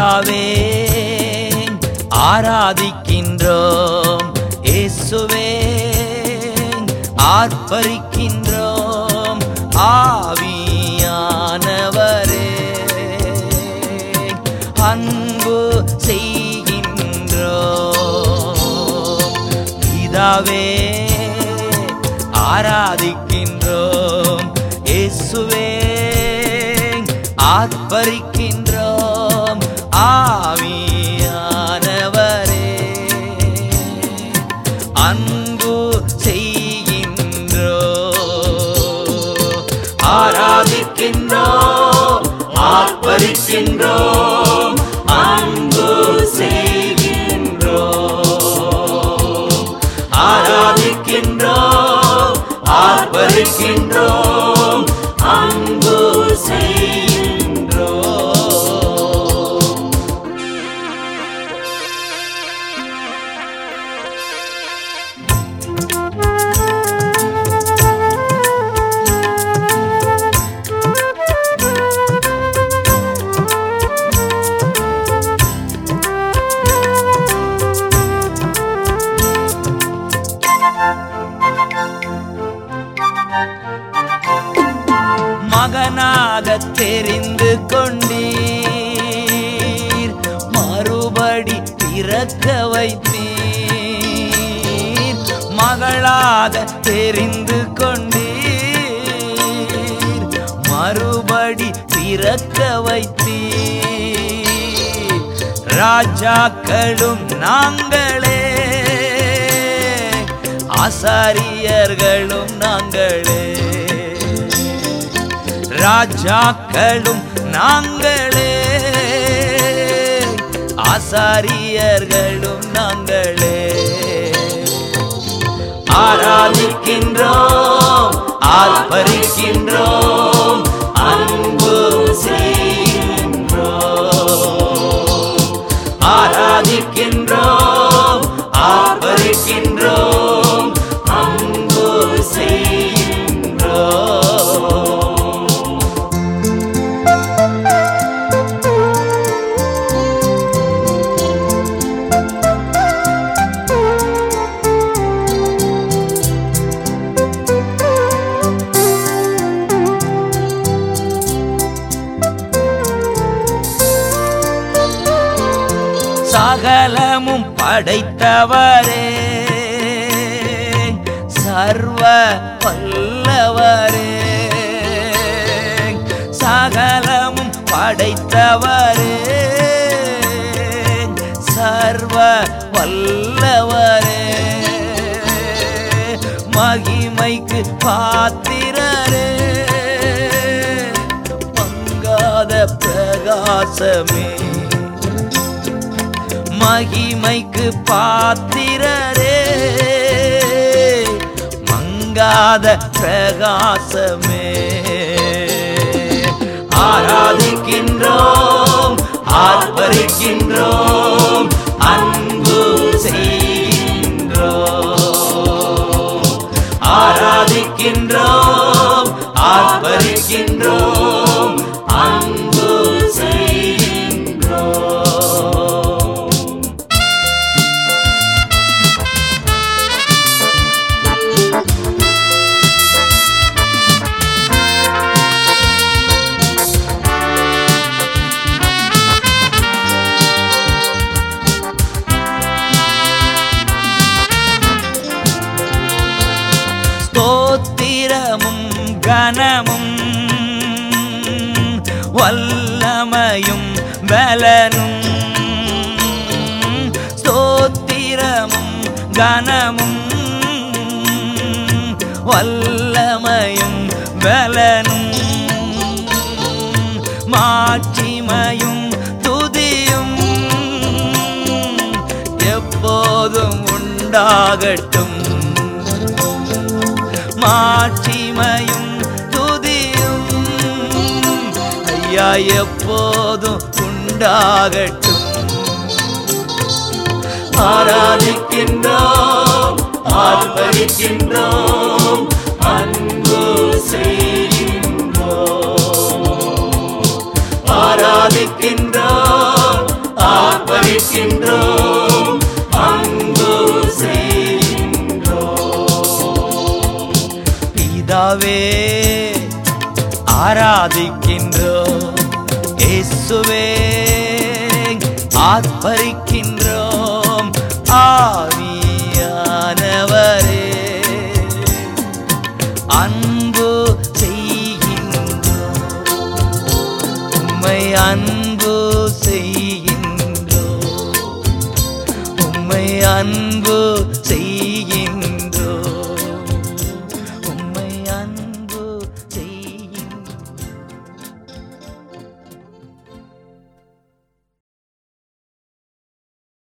பிதாவே ஆராதிக்கின்றோம் இயேசுவே ஆர்ப்பரிக்கின்றோம் ஆவியானவரே அன்பு செய்கின்றோம் பிதாவே ஆராதிக்கின்றோம் இயேசுவே ஆர்ப்பரிக்கின்றோம் ஆவியானவரே அன்பு செய்கின்றோம் ஆராதிக்கின்றோம் ஆர்ப்பரிக்கின்றோம் அன்பு செய்கின்றோம் ஆராதிக்கின்றோம் ஆர்ப்பரிக்கின்றோம் அன்பு செய்கின்றோம் மகனாக தெரிந்து கொண்டீர் மறுபடி பிறக்க வைத்தீர் மகளாக தெரிந்து கொண்டீர் மறுபடி பிறக்க வைத்தீர் ராஜாக்களும் நாங்களே ஆசாரியர்களும் நாங்களே ராஜாக்களும் நாங்களே ஆசாரியர்களும் நாங்களே ஆராதிக்கின்றோம் ஆர்ப்பரிக்கின்றோம் அன்பு செய்கின்றோம் ஆராதிக்கின்றோம் ஆர்ப்பரிக்கின்றோம் அன்பு செய்கின்றோம் சகலமும் படைத்தவரே சர்வ வல்லவரே சகலமும் படைத்தவரே சர்வ வல்லவரே மகிமைக்கு பாத்திரரே பங்காத பிரகாசமே மகிமைக்கு பாத்திரரே மங்காத பிரகாசமே ஆராதிக்கின்றோம் ஆர்ப்பரிக்கின்றோம் அன்பு செய்கின்றோம் ஆராதிக்கின்றோம் ஆர்ப்பரிக்கின்றோம் அன்பு செய்கின்றோம் ஸ்தோத்திரமும் கனமும் வல்லமையும் பலனும் ஸ்தோத்திரமும் கனமும் வல்லமையும் பலனும் மாட்சிமையும் துதியும் எப்போதும் உண்டாகட்டும் மாட்சிமையும் துதியும் ஐயா எப்போதும் உண்டாகட்டும் ஆராதிக்கின்றோம் ஆர்ப்பரிக்கின்றோம் அன்பு செய்கின்றோம் ஆராதிக்கின்றோம் ஆராதிக்கின்றோம் இயேசுவே ஆத்பரிக்கின்றோம் ஆவியானவரே அன்பு செய்கின்றோம் உம்மை அன்பு